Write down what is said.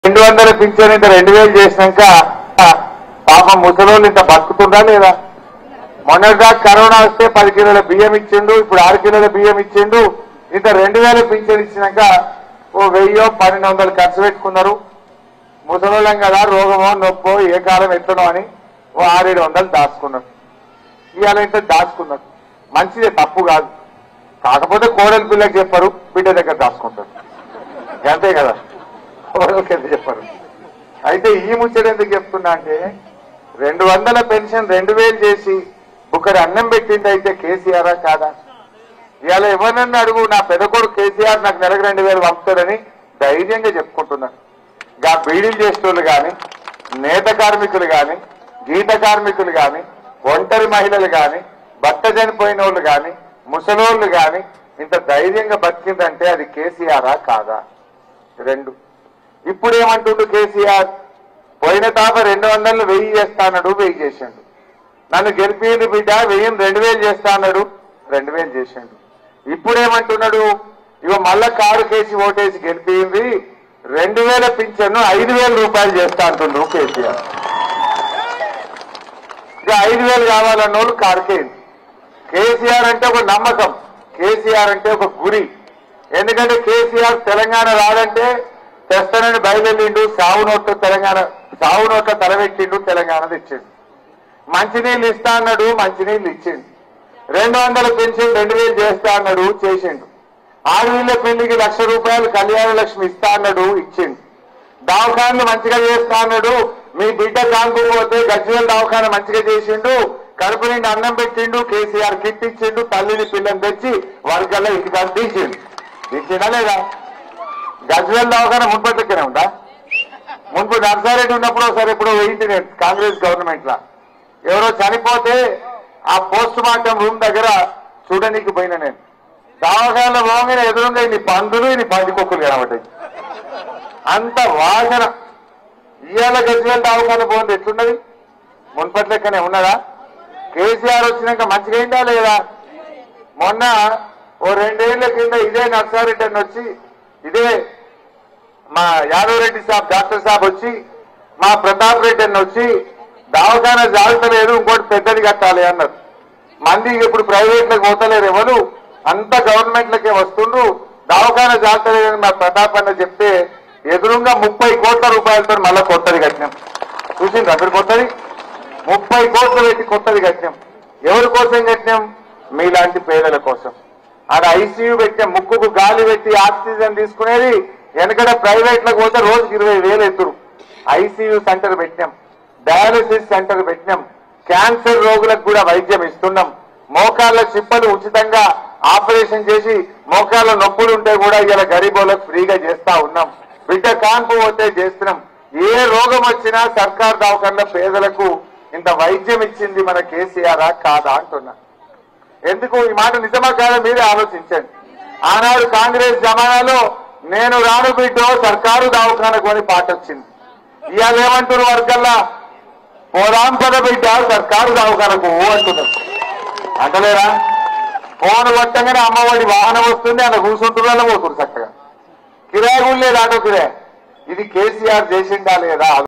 రెండు వందల పింఛన్ ఇంత రెండు వేలు చేసినాక పాపం ముసలోళ్ళు ఇంత బతుకుతుందా లేదా మొన్నటిదాకా కరోనా వస్తే పది కిలోల బియ్యం ఇచ్చిండు ఇప్పుడు ఆరు కిలోల బియ్యం ఇచ్చిండు ఇంత రెండు వేల పింఛన్ ఇచ్చినాక ఓ వెయ్యో పన్నెండు వందలు ఖర్చు పెట్టుకున్నారు ముసలోళ్ళం కదా రోగమో నొప్పో ఏ కాలం ఎట్లనో అని ఓ ఆరేడు వందలు దాచుకున్నారు ఇవాళ ఇంత దాచుకున్నారు మంచిదే తప్పు కాదు కాకపోతే కోడలి పిల్లకి చెప్పరు బిడ్డ దగ్గర దాచుకుంటారు అంతే కదా కోడలికి ఎంత చెప్పరు అయితే ఈ ముచ్చట ఎందుకు చెప్తున్నా అంటే రెండు వందల పెన్షన్ రెండు వేలు చేసి ఒకరి అన్నం పెట్టింది అయితే కేసీఆరా కాదా ఇవాళ ఎవరినన్నా అడుగు నా పెద్ద కొడుకు కేసీఆర్ నాకు నెలకు రెండు వేలు పంపుతాడని ధైర్యంగా చెప్పుకుంటున్నాను గా బీడీలు చేసేటోళ్ళు కానీ నేత కార్మికులు కానీ గీత కార్మికులు కానీ ఒంటరి మహిళలు కానీ భర్త చనిపోయిన వాళ్ళు కానీ ముసలోళ్ళు కానీ ఇంత ధైర్యంగా బతికిందంటే అది కేసీఆరా కాదా రెండు ఇప్పుడు ఏమంటుండు కేసీఆర్ పోయిన తాప రెండు వందలు వెయ్యి చేస్తానడు వెయ్యి చేసిండు నన్ను గెలిపింది బిడ్డ వెయ్యిని రెండు వేలు చేస్తానడు రెండు వేలు చేసిండు ఇప్పుడు ఏమంటున్నాడు ఇగో మళ్ళా కారు కేసి ఓటేసి గెలిపింది రెండు వేల పింఛన్ను ఐదు వేల రూపాయలు చేస్తా అంటుండ్రు కేసీఆర్ ఇక ఐదు వేలు కావాలన్న వాళ్ళు కారుకేది కేసీఆర్ అంటే ఒక నమ్మకం కేసీఆర్ అంటే ఒక గురి ఎందుకంటే కేసీఆర్ తెలంగాణ రాదంటే తెస్తానని బయలుదేరిండు సావు నోట్ల తెలంగాణ సావు నోట్ల తలవెట్టిండు తెలంగాణ తెచ్చిండు మంచినీళ్ళు ఇస్తా అన్నాడు మంచినీళ్ళు ఇచ్చిండు రెండు వందల పెన్షన్ రెండు వేలు చేస్తా అన్నాడు చేసిండు ఆడవీళ్ళ పెళ్లికి లక్ష రూపాయలు కళ్యాణ లక్ష్మి ఇస్తా అన్నాడు ఇచ్చిండు దవాఖాన్లు మంచిగా చేస్తా అన్నాడు మీ బిడ్డ కానుకోపోతే గజ్వేల్ దవాఖాన మంచిగా చేసిండు కడుపు నిండి అన్నం పెట్టిండు కేసీఆర్ కిట్ ఇచ్చిండు తల్లిని పిల్లని తెచ్చి వర్గల్లో ఇంటికి తీసిండు ఇచ్చిండా లేదా గజ్వేల్ దవాఖాన మున్పట్లెక్కనే ఉందా మున్పు నర్సారెడ్డి ఉన్నప్పుడు ఒకసారి ఎప్పుడో వెయింటి నేను కాంగ్రెస్ గవర్నమెంట్ లా ఎవరో చనిపోతే ఆ పోస్ట్ మార్టం రూమ్ దగ్గర చూడనీకి పోయినా నేను దవాఖానలో పోగానే ఎదురుగా ఇన్ని పందులు ఇన్ని పందికొక్కులు కనబడ్డాయి అంత వాసన ఇవాళ గజ్వేల్ దవాఖాన పోతే ఎట్లున్నది మున్పట్లెక్కనే ఉన్నదా కేసీఆర్ వచ్చినాక మంచిగా అయిందా లేదా మొన్న ఓ రెండేళ్ల కింద ఇదే నర్సారెడ్డి అని వచ్చి ఇదే మా యాదవ్ రెడ్డి సాబ్ డాక్టర్ సాబ్ వచ్చి మా ప్రతాప్ రెడ్డి అని వచ్చి దవాఖాన జాగ్రత్తలేదు ఇంకోటి పెద్దది కట్టాలి అన్నారు మంది ఇప్పుడు ప్రైవేట్లకు పోతలేరు ఎవరు అంత గవర్నమెంట్లకే వస్తుండ్రు దవాఖాన జాగ్రత్తలేదని మా ప్రతాప్ అన్న చెప్తే ఎదురుగా ముప్పై కోట్ల రూపాయలతో మళ్ళా కొత్తది కట్టినాం చూసిండ్రా మీరు కొత్తది ముప్పై కోట్లు పెట్టి కొత్తది కట్టినాం ఎవరి కోసం కట్టినాం మీలాంటి పేదల కోసం ఆడ ఐసీయూ పెట్టిన ముక్కుకు గాలి పెట్టి ఆక్సిజన్ తీసుకునేది వెనకడ ప్రైవేట్ లకు పోతే రోజుకి ఇరవై వేలు ఎత్తురు ఐసీయూ సెంటర్ పెట్టినాం డయాలసిస్ సెంటర్ పెట్టినాం క్యాన్సర్ రోగులకు కూడా వైద్యం ఇస్తున్నాం మోకాళ్ళ చిప్పలు ఉచితంగా ఆపరేషన్ చేసి మోకాళ్ళ నొప్పులు ఉంటే కూడా ఇలా గరీబోలకు ఫ్రీగా చేస్తా ఉన్నాం బిడ్డ కాన్పు పోతే చేస్తున్నాం ఏ రోగం వచ్చినా సర్కార్ దవాఖాన పేదలకు ఇంత వైద్యం ఇచ్చింది మన కేసీఆర్ కాదా అంటున్నా ఎందుకు ఈ మాట నిజమా కాదా మీరే ఆలోచించండి ఆనాడు కాంగ్రెస్ జమానాలో నేను రాను బిడ్డో సర్కారు దవాఖాన కొని పాట వచ్చింది ఇవాళ ఏమంటారు వర్గల్లా పోదాం పద బిడ్డ సర్కారు దవాఖానకు అంటున్నారు అంటలేరా ఫోన్ కొట్టగానే అమ్మఒడి వాహనం వస్తుంది అలా కూర్చుంటున్నా పోతుంది చక్కగా కిరాయి కూడా లేదు ఆటో కిరాయి ఇది కేసీఆర్ చేసిండా లేదా